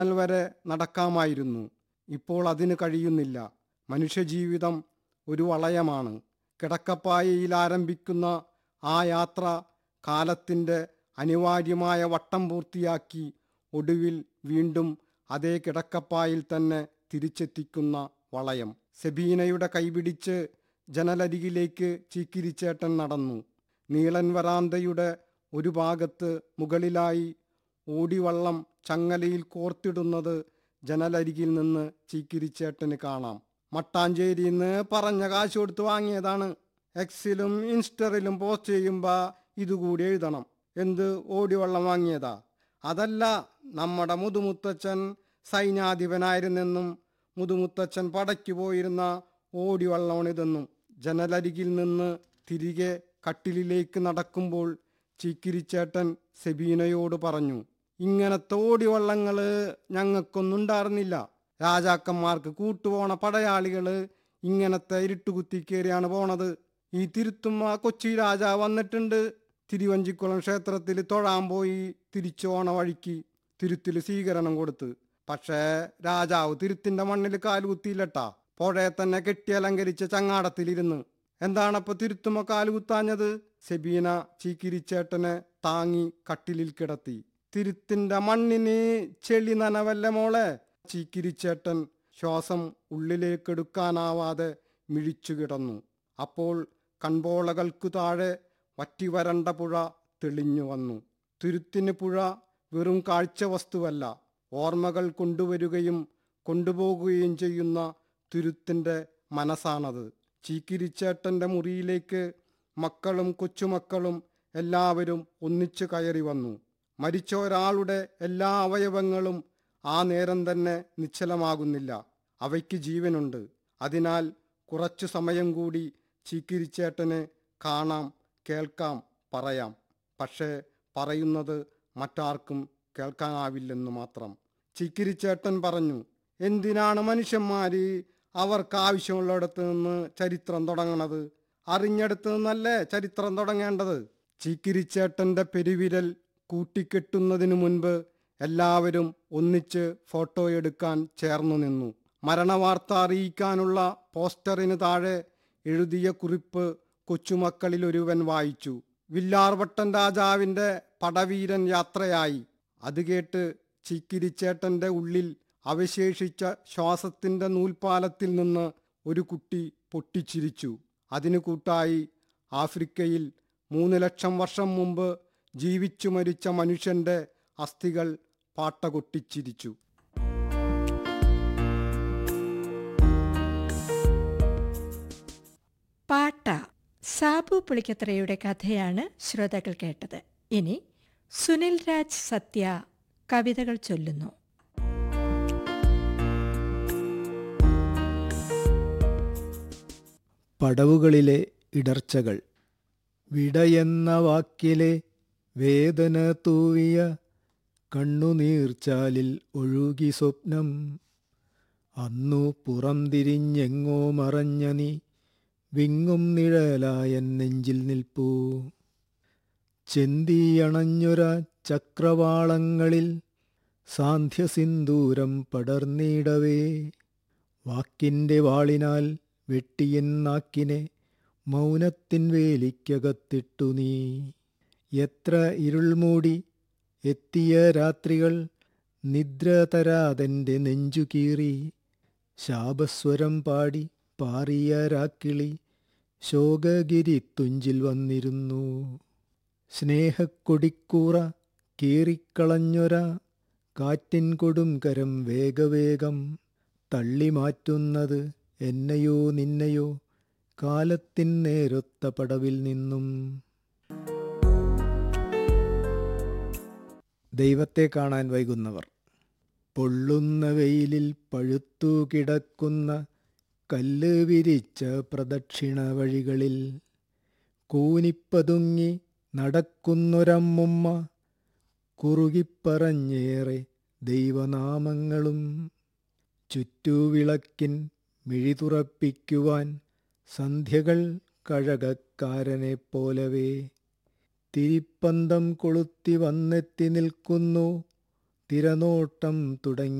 വരെ നടക്കാമായിരുന്നു ഇപ്പോൾ അതിന് കഴിയുന്നില്ല മനുഷ്യജീവിതം ഒരു വളയമാണ് കിടക്കപ്പായയിൽ ആരംഭിക്കുന്ന ആ യാത്ര കാലത്തിൻ്റെ അനിവാര്യമായ വട്ടം പൂർത്തിയാക്കി ഒടുവിൽ വീണ്ടും അതേ കിടക്കപ്പായിൽ തന്നെ തിരിച്ചെത്തിക്കുന്ന വളയം സെബീനയുടെ കൈപിടിച്ച് ജനലരികിലേക്ക് ചീക്കിരിച്ചേട്ടൻ നടന്നു നീളൻ വരാന്തയുടെ ഒരു ഭാഗത്ത് മുകളിലായി ഓടിവള്ളം ചങ്ങലയിൽ കോർത്തിടുന്നത് ജനലരികിൽ നിന്ന് ചീക്കിരിച്ചേട്ടന് കാണാം മട്ടാഞ്ചേരിന്ന് പറഞ്ഞ കാശ് കൊടുത്ത് വാങ്ങിയതാണ് എക്സിലും ഇൻസ്റ്ററിലും പോസ്റ്റ് ചെയ്യുമ്പോൾ ഇതുകൂടി എഴുതണം എന്ത് ഓടിവള്ളം വാങ്ങിയതാ അതല്ല നമ്മുടെ മുതുമുത്തച്ഛൻ സൈന്യാധിപനായിരുന്നെന്നും മുതുമുത്തച്ഛൻ പടയ്ക്ക് പോയിരുന്ന ഓടിവള്ളമാണിതെന്നും ജനലരികിൽ നിന്ന് തിരികെ കട്ടിലിലേക്ക് നടക്കുമ്പോൾ ചീക്കിരിച്ചേട്ടൻ സെബീനയോട് പറഞ്ഞു ഇങ്ങനത്തെ ഓടിവള്ളങ്ങള് ഞങ്ങൾക്കൊന്നും ഉണ്ടായിരുന്നില്ല രാജാക്കന്മാർക്ക് കൂട്ടുപോണ പടയാളികള് ഇങ്ങനത്തെ ഇരുട്ടുകുത്തി കയറിയാണ് പോണത് ഈ തിരുത്തുമ്മ കൊച്ചി രാജാവ് വന്നിട്ടുണ്ട് തിരുവഞ്ചിക്കുളം ക്ഷേത്രത്തിൽ തൊഴാൻ പോയി തിരിച്ചു പോണ വഴിക്ക് തിരുത്തിൽ സ്വീകരണം കൊടുത്ത് പക്ഷേ രാജാവ് തിരുത്തിന്റെ മണ്ണിൽ കാലുകുത്തിയില്ലട്ടാ പുഴയെ തന്നെ കെട്ടിയലങ്കരിച്ച ചങ്ങാടത്തിലിരുന്ന് എന്താണപ്പൊ തിരുത്തുമ്മ കാലുകുത്താഞ്ഞത് സെബീന ചീക്കിരിച്ചേട്ടനെ താങ്ങി കട്ടിലിൽ കിടത്തി തിരുത്തിന്റെ മണ്ണിന് ചെളി നനവല്ല മോളെ ചീക്കിരിച്ചേട്ടൻ ശ്വാസം ഉള്ളിലേക്കെടുക്കാനാവാതെ മിഴിച്ചു കിടന്നു അപ്പോൾ കൺപോളകൾക്കു താഴെ വറ്റിവരണ്ട പുഴ തെളിഞ്ഞു വന്നു തുരുത്തിന് പുഴ വെറും കാഴ്ച വസ്തുവല്ല ഓർമ്മകൾ കൊണ്ടുവരികയും കൊണ്ടുപോകുകയും ചെയ്യുന്ന തുരുത്തിൻ്റെ മനസ്സാണത് ചീക്കിരിച്ചേട്ടൻ്റെ മുറിയിലേക്ക് മക്കളും കൊച്ചുമക്കളും എല്ലാവരും ഒന്നിച്ചു കയറി വന്നു മരിച്ച ഒരാളുടെ എല്ലാ അവയവങ്ങളും ആ നേരം തന്നെ നിശ്ചലമാകുന്നില്ല അവയ്ക്ക് ജീവനുണ്ട് അതിനാൽ കുറച്ചു സമയം കൂടി ചീക്കിരിച്ചേട്ടന് കാണാം കേൾക്കാം പറയാം പക്ഷേ പറയുന്നത് മറ്റാർക്കും കേൾക്കാനാവില്ലെന്ന് മാത്രം ചീക്കിരിച്ചേട്ടൻ പറഞ്ഞു എന്തിനാണ് മനുഷ്യന്മാര് അവർക്ക് ആവശ്യമുള്ളിടത്ത് നിന്ന് ചരിത്രം തുടങ്ങണത് അറിഞ്ഞെടുത്ത് നിന്നല്ലേ ചരിത്രം തുടങ്ങേണ്ടത് ചീക്കിരിച്ചേട്ടന്റെ പെരുവിരൽ കൂട്ടിക്കെട്ടുന്നതിനു മുൻപ് എല്ലാവരും ഒന്നിച്ച് ഫോട്ടോ എടുക്കാൻ ചേർന്നു നിന്നു മരണവാർത്ത അറിയിക്കാനുള്ള പോസ്റ്ററിന് താഴെ എഴുതിയ കുറിപ്പ് കൊച്ചുമക്കളിൽ ഒരുവൻ വായിച്ചു വില്ലാർവട്ടൻ രാജാവിൻ്റെ പടവീരൻ യാത്രയായി അത് കേട്ട് ചീക്കിരിച്ചേട്ടൻ്റെ ഉള്ളിൽ അവശേഷിച്ച ശ്വാസത്തിൻ്റെ നൂൽപ്പാലത്തിൽ നിന്ന് ഒരു കുട്ടി പൊട്ടിച്ചിരിച്ചു അതിനു കൂട്ടായി ആഫ്രിക്കയിൽ മൂന്ന് ലക്ഷം വർഷം മുമ്പ് ജീവിച്ചു മരിച്ച മനുഷ്യന്റെ അസ്ഥികൾ പാട്ട കൊട്ടിച്ചിരിച്ചു പാട്ട സാബു പുളിക്കത്രയുടെ കഥയാണ് ശ്രോതാക്കൾ കേട്ടത് ഇനി സുനിൽ രാജ് സത്യ കവിതകൾ ചൊല്ലുന്നു പടവുകളിലെ ഇടർച്ചകൾ വിടയെന്ന വാക്കിലെ വേദന തൂവിയ കണ്ണുനീർച്ചാലിൽ ഒഴുകി സ്വപ്നം അന്നു പുറം തിരിഞ്ഞെങ്ങോ മറഞ്ഞ നീ വിങ്ങും നിഴലായ നെഞ്ചിൽ നിൽപ്പൂ ചെന്തിയണഞ്ഞൊര ചക്രവാളങ്ങളിൽ സാന്ധ്യസിന്ദൂരം പടർന്നിടവേ വാക്കിൻ്റെ വാളിനാൽ വെട്ടിയൻ നാക്കിനെ മൗനത്തിൻ വേലിക്കകത്തിട്ടു നീ എത്ര ഇരുൾമൂടി എത്തിയ രാത്രികൾ നിദ്ര തരാതെൻ്റെ നെഞ്ചു കീറി ശാപസ്വരം പാടി പാറിയ രാക്കിളി ശോകഗിരി തുഞ്ചിൽ വന്നിരുന്നു സ്നേഹക്കൊടിക്കൂറ കീറിക്കളഞ്ഞൊര കാറ്റിൻ കൊടുംകരം വേഗവേഗം തള്ളിമാറ്റുന്നത് എന്നെയോ നിന്നെയോ കാലത്തിൻ നേരൊത്ത പടവിൽ നിന്നും ദൈവത്തെ കാണാൻ വൈകുന്നവർ പൊള്ളുന്ന വെയിലിൽ പഴുത്തു കിടക്കുന്ന കല്ല് വിരിച്ച പ്രദക്ഷിണ വഴികളിൽ കൂനിപ്പതുങ്ങി നടക്കുന്നൊരമ്മുമ്മ കുറുകിപ്പറഞ്ഞേറെ ദൈവനാമങ്ങളും ചുറ്റുവിളക്കിൻ മിഴി തുറപ്പിക്കുവാൻ സന്ധ്യകൾ കഴകക്കാരനെ പോലവേ തിരിപ്പന്തം കൊളുത്തി വന്നെത്തി നിൽക്കുന്നു തിരനോട്ടം തുടങ്ങി